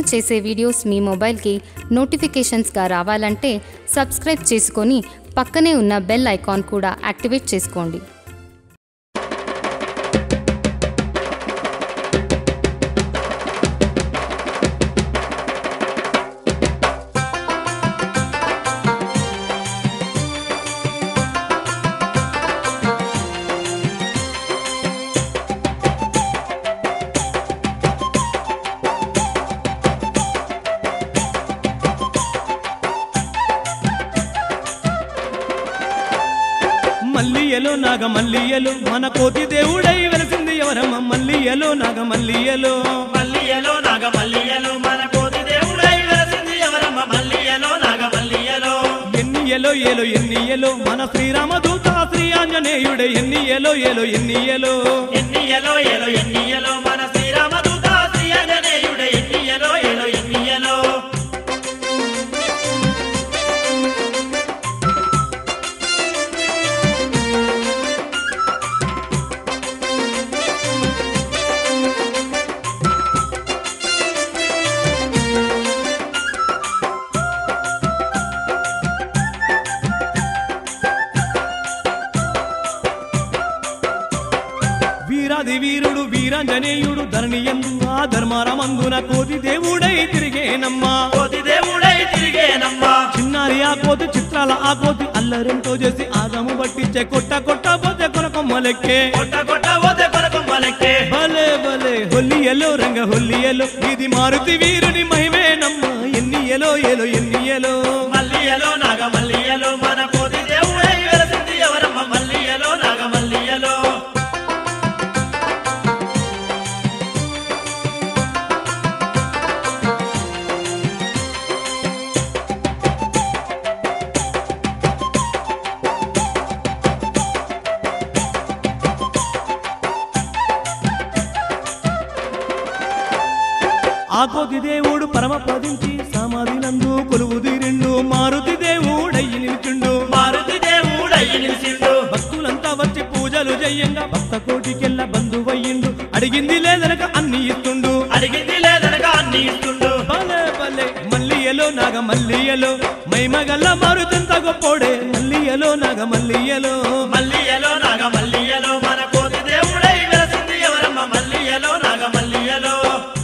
మేము చేసే వీడియోస్ మీ మొబైల్కి నోటిఫికేషన్స్గా రావాలంటే సబ్స్క్రైబ్ చేసుకొని పక్కనే ఉన్న బెల్ ఐకాన్ కూడా యాక్టివేట్ చేసుకోండి మల్లియలో నాగ మల్లియలో మన కోతి దేవుడై వెలసింది ఎవరమ్మ మల్లియలో నాగ మల్లియలో మల్లియలో నాగ మల్లియలో మన కోతి దేవుడై వెలసింది ఎవరమ్మ మల్లియలో నాగ మల్లియలో ఎన్నియలో ఏలో ఎన్నియలో మన శ్రీరామదూత శ్రీ ఆంజనేయుడే ఎన్నియలో ఏలో ఎన్నియలో ఎన్నియలో ఎలో ఎన్నియలో మన శ్రీరామదూత శ్రీ ఆంజనేయుడే ఎన్నియలో ఎలో ఎన్నియలో వీరాది వీరుడు వీరాంజనేయుడు ధరణియందు ఆ ధర్మారమందున కోతి దేవుడై తిరిగేనమ్మా కోతి దేవుడై తిరిగేనమ్మా చిన్నారి ఆ కోతి చిత్రాల ఆ కోతి అల్లరింతో చేసి ఆగము పట్టించే కొట్ట కొట్ట పోతే కొనకొమ్మలెక్కే కొట్ట కొట్ట పోతే కొరకొమ్మలెక్కే భలే భలే హొల్లియలో రంగ హొల్లియలో ఇది మారుతి వీరుని మహిమేనమ్మ ఎన్నియలో ఎలో ఎన్నియలో మల్లియలో నాగ మల్లియలో మన కోతి దేవుడై వెలసింది ఎవరమ్మ మల్లియలో నాగ మల్లియలో ఆ కోతి దేవుడు పరమ పదించి సమాధి నందు కొలువు తీరిండు మారుతి దేవుడయ్యి నిలిచిండు మారుతి దేవుడై నిలిచిండు భక్తులంతా వచ్చి పూజలు చెయ్యంగా భక్త కోటికెళ్ళ బంధువయ్యిండు అడిగింది లేదనక అన్ని ఇస్తుండు అడిగింది లేదనక అన్ని ఇస్తుండు భలే భలే మల్లియలో నాగ మల్లియలో మైమగల్ల మారుతంత గొప్పోడే మల్లియలో నాగ మల్లియలో మల్లియలో నాగ మల్లియలో మన కోతి దేవుడై వెలసింది ఎవరమ్మ మల్లియలో నాగ మల్లియలో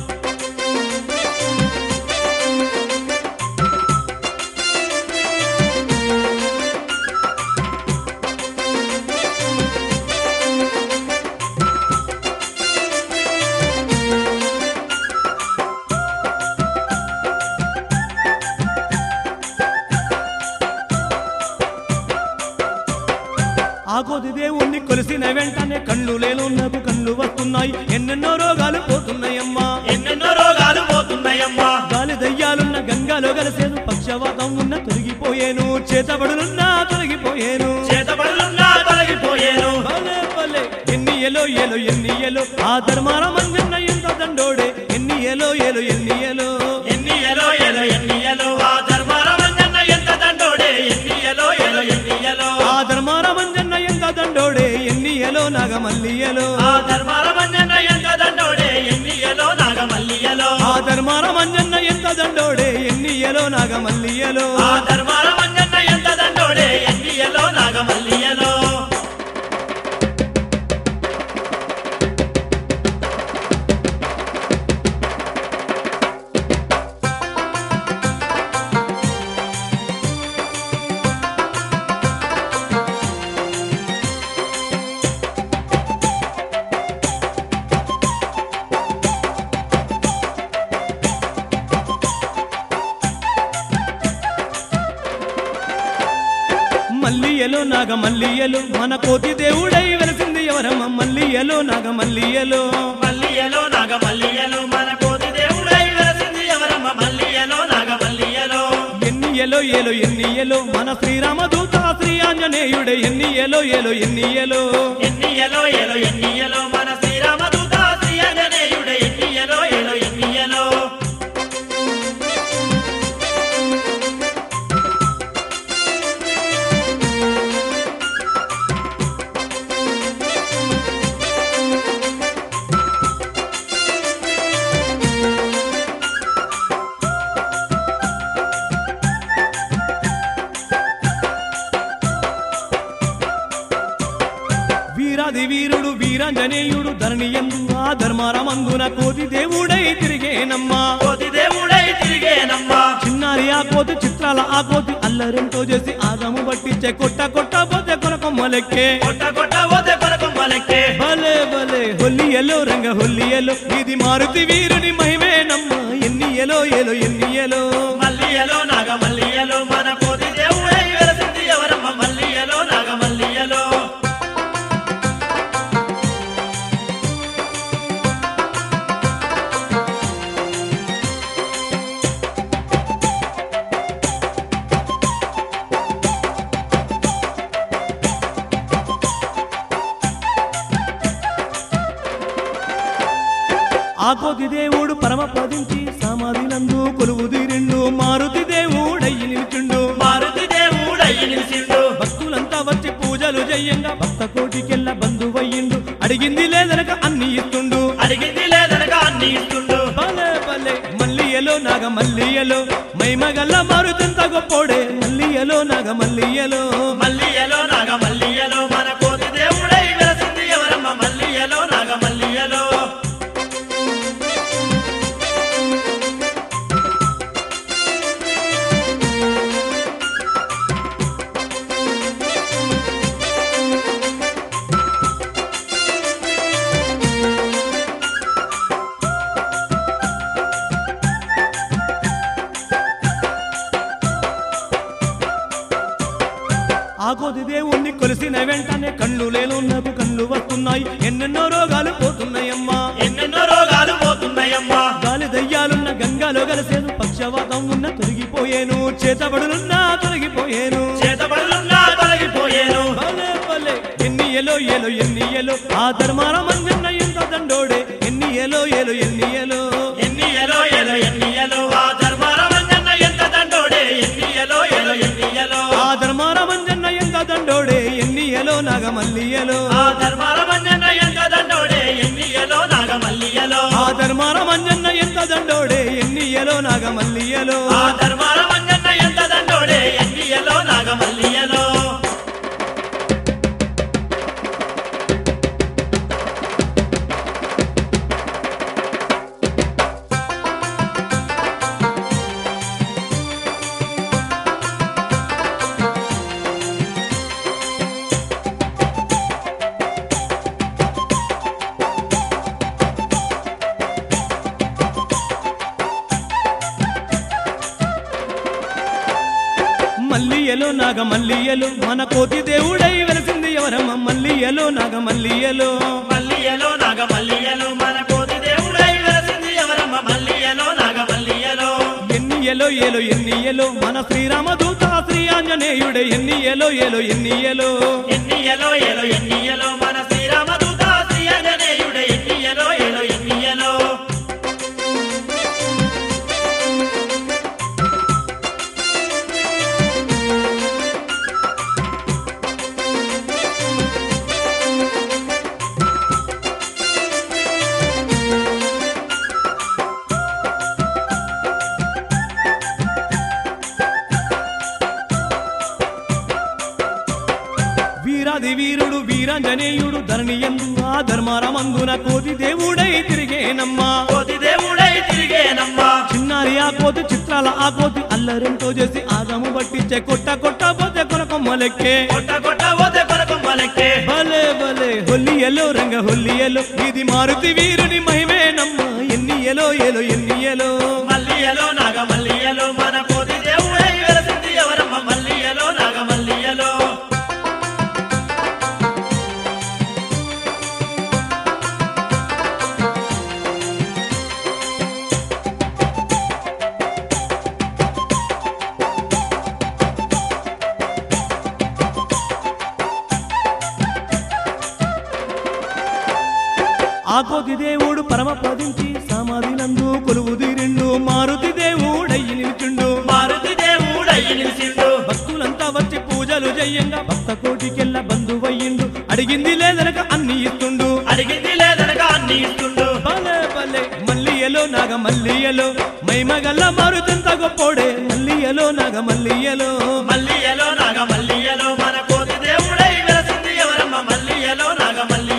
ఆ కోతి దేవుణ్ణి కొలిసిన వెంటనే కళ్ళు లేను నాకు కళ్ళు వస్తున్నాయి ఎన్నెన్నో రోగాలు పోతున్నాయమ్మా ఎన్నెన్నో రోగాలు పోతున్నాయమ్మా గాలి దయ్యాలున్న గంగాలో కలిసేను పక్షవాతం ఉన్న తొలగిపోయేను చేతబడులున్నా తొలగిపోయేను చేతబడులున్నా తొలగిపోయేను భలే భలే ఎన్ని ఎలో ఎలో ఎన్ని ఎలో ఆ ధర్మాల మంజన్న ఎంత దండోడే ఎన్ని ఎలో ఎలో ఎన్ని ఎలో ఎన్నియలో ఎలో ఎన్నియలో ఆ ధర్మాల మంజన్న ఎంత దండోడే ఎన్నియలో ఎలో ఎన్నియలో ఆ ధర్మాల మంజన్న ఎంత దండోడే ఎన్ని ఎలో నాగ మల్లియలో ఆ ధర్మాల మంజన్న ఎంత దండోడే ఎన్నియలో నాగ మల్లియలో ఆ ధర్మాల మంజన్న ఎంత దండోడే ఎన్ని ఎలో నాగ మల్లియలో ఆ ధర్మాల మంజన్న ఎంత దండోడే ఎన్నియలో నాగ మల్లియలో మల్లియలో నాగ మల్లియలో మన కోతి దేవుడై వెలసింది ఎవరమ్మ మల్లియలో నాగ మల్లియలో మల్లియలో నాగ మల్లియలో మన కోతి దేవుడై వెలసింది ఎవరమ్మ మల్లియలో నాగ మల్లియలో ఎన్నియలో ఏలో ఎన్నియలో మన శ్రీరామదూత శ్రీ ఆంజనేయుడే ఎన్నియలో ఏలో ఎన్నియలో ఎన్నియలో ఎలో ఎన్నియలో మన శ్రీరామదూత శ్రీ ఆంజనేయుడే ఎన్నియలో ఎలో ఎన్నియలో వీరాది వీరుడు వీరాంజనేయుడు ధరణి ఎందు ఆ ధర్మారమందున కోతి దేవుడై తిరిగేనమ్మా కోతి దేవుడై తిరిగేనమ్మా చిన్నారి ఆ కోతి చిత్రాల ఆ కోతి అల్లరింతో చేసి ఆగము పట్టించే కొట్ట కొట్ట పోతే కొనకొమ్మలెక్కే కొట్ట కొట్ట పోతే కొనకొమ్మలెక్కే భలే భలే హొల్లియలో రంగ హొల్లియలో ఇది మారుతి వీరుని మహిమేనమ్మా ఎన్నియలో ఎలో ఎన్నియలో మల్లియలో నాగ మల్లియలో మన కోతి దేవుడై వెలసింది ఎవరమ్మ మల్లియలో నాగ మల్లియలో ఆ కోతి దేవుడు పరమ పదించి సమాధి నందు కొలువుది రెండు మారుతి దేవుడయ్యి నిలుచుండు మారుతి దేవుడై నిలిచిండు భక్తులంతా వచ్చి పూజలు చెయ్యంగా భక్త కోటికెళ్ళ బంధువయ్యిండు అడిగింది లేదనక అన్ని ఇస్తుండు అడిగింది లేదనక అన్ని ఇస్తుండు భలే భలే మల్లియలో నాగ మల్లియలో మైమగల్ల మారుతంత గొప్పోడే మల్లియలో నాగ మల్లియలో మల్లియలో నాగ మల్లియలో మన కోతి దేవుడై వెలసింది ఎవరమ్మ మల్లియలో నాగ మల్లియలో ఆ కోతి దేవుణ్ణి కొలిసిన వెంటనే కళ్ళు లేనున్నకు కళ్ళు వస్తున్నాయి ఎన్నెన్నో రోగాలు పోతున్నాయమ్మా ఎన్నెన్నో రోగాలు పోతున్నాయమ్మా గాలి దయ్యాలున్న గంగాలో కలిసేను పక్షవాతం ఉన్న తొలగిపోయేను చేతబడులున్నా తొలగిపోయేను చేతబడులున్నా తొలగిపోయేను భలే భలే ఎన్ని ఎలో ఎలో ఎన్ని ఎలో ఆ ధర్మాల మంజన్న ఎంత దండోడే ఎన్ని ఎలో ఎలో ఎన్ని ఎలో ఎన్ని ఎలో ఎలో ఎన్ని ఎలో ఆ ధర్మాల మంజన్న ఎంత దండోడే ఎన్ని ఎలో ఎలో ఎన్ని ఎలో ఆ ధర్మాల మంజన్న ఎంత దండోడే ఎన్ని ఎలో నాగమల్లి ఎలో ఆ ధర్మాల మంజన్న ఎంత దండోడే ఎన్ని ఎలో నాగ మల్లియలో ఆ ధర్మాల మంజన్న ఎంత దండోడే ఎన్ని ఎలో నాగమల్లి ఎలో ఆ ధర్మాల మంజన్న ఎంత దండోడే ఎన్ని ఎలో నాగ మల్లియలో మల్లియలో నాగమల్లియలో మన కోతి దేవుడై వెలసింది ఎవరమ్మ మల్లియలో నాగమల్లియలో మల్లియలో నాగ మల్లియలో మన కోతి దేవుడై వెలసింది ఎవరమ్మ మల్లియలో నాగ మల్లియలో ఎన్ని ఎలో ఎలో ఎన్ని ఎలో మన శ్రీరామ దూత శ్రీ ఆంజనేయుడే ఎన్ని ఎలో ఎలో ఎన్ని ఎలో ఎన్ని ఎలో ఎలో ఎన్ని ఎలో మన శ్రీరామ దూత శ్రీ ఆంజనేయుడే ఎన్ని ఎలో ఎలో ఎన్ని ఎలో వీరాది వీరుడు వీరాంజనేయుడు ధరణి ఎందు ఆ ధర్మారమందున కోతి దేవుడై తిరిగేనమ్మా కోతి దేవుడై తిరిగేనమ్మా చిన్నారి ఆ కోతి చిత్రాల ఆ కోతి అల్లరింతో చేసి ఆగము పట్టించే కొట్ట కొట్ట పోతే కొనకొమ్మలెక్కే కొట్ట కొట్ట పోతే కొనకొమ్మలెక్కే భలే భలే హొల్లియలో రంగ హొల్లియలో ఇది మారుతి వీరుని మహిమేనమ్మా ఎన్ని ఎలో ఎలో ఎన్ని ఎలో మల్లియలో నాగ మల్లియలో మన కోతి దేవుడై వెలసింది ఎవరమ్మ మల్లియలో నాగ మల్లియలో ఆ కోతి దేవుడు పరమ పదించి సమాధి నందు కొలువుది రెండు మారుతి దేవుడయ్యి నిలుచుండు మారుతి దేవుడై నిలిచిండు భక్తులంతా వచ్చి పూజలు చెయ్యంగా భక్త కోటికెళ్ళ బంధువయ్యిండు అడిగింది లేదనక అన్ని ఇస్తుండు అడిగింది లేదనక అన్ని ఇస్తుండు భలే భలే మల్లియలో నాగ మల్లియలో మైమగల్ల మారుతంత గొప్పోడే మల్లియలో నాగ మల్లియలో మల్లియలో నాగ మల్లియలో మన కోతి దేవుడై వెలసింది ఎవరమ్మ మల్లియలో నాగ మల్లియలో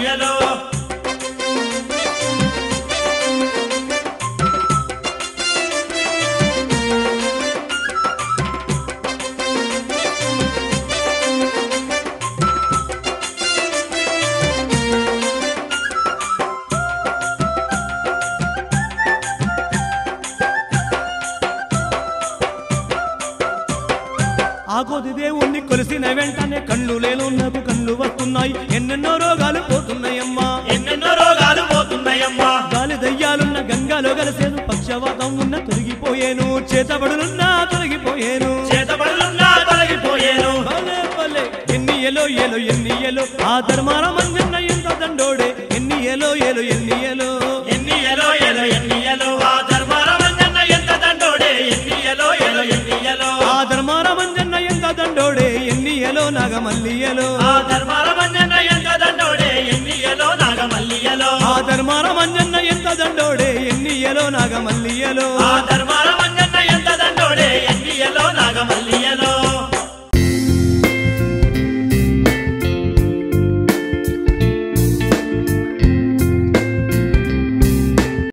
కళ్ళు లేను నాకు కళ్ళు వస్తున్నాయి ఎన్నెన్నో రోగాలు పోతున్నాయమ్మా ఎన్నెన్నో రోగాలు పోతున్నాయమ్మా గాలి దయ్యాలున్న గంగాలో కలిసేను పక్షవాతం ఉన్న తొలగిపోయేను చేతబడులున్నా తొలగిపోయేను చేతబడులున్నా తొలగిపోయేను భలే భలే ఎన్ని ఎలో ఎలో ఎన్ని ఎలో ఆ ధర్మాల మంజన్న ఎంత దండోడే ఎన్ని ఎలో ఎలో ఎన్ని ఎలో ఎన్ని ఎలో ఎలో ఎన్ని ఎలో ఆ ధర్మాల మంజన్న ఎంత దండోడే ఎన్ని ఎలో ఎలో ఎన్ని ఎలో ఆ ధర్మాల మంజన్న ఎంత దండోడే ఎన్ని ఎలో నాగమల్లి ఎలో ఆ ధర్మాల మంజన్న ఎంత దండోడే ఎన్ని ఎలో నాగమల్లి ఎలో ఆ ధర్మాల మంజన్న ఎంత దండోడే ఎన్ని ఎలో నాగమల్లి ఎలో ఆ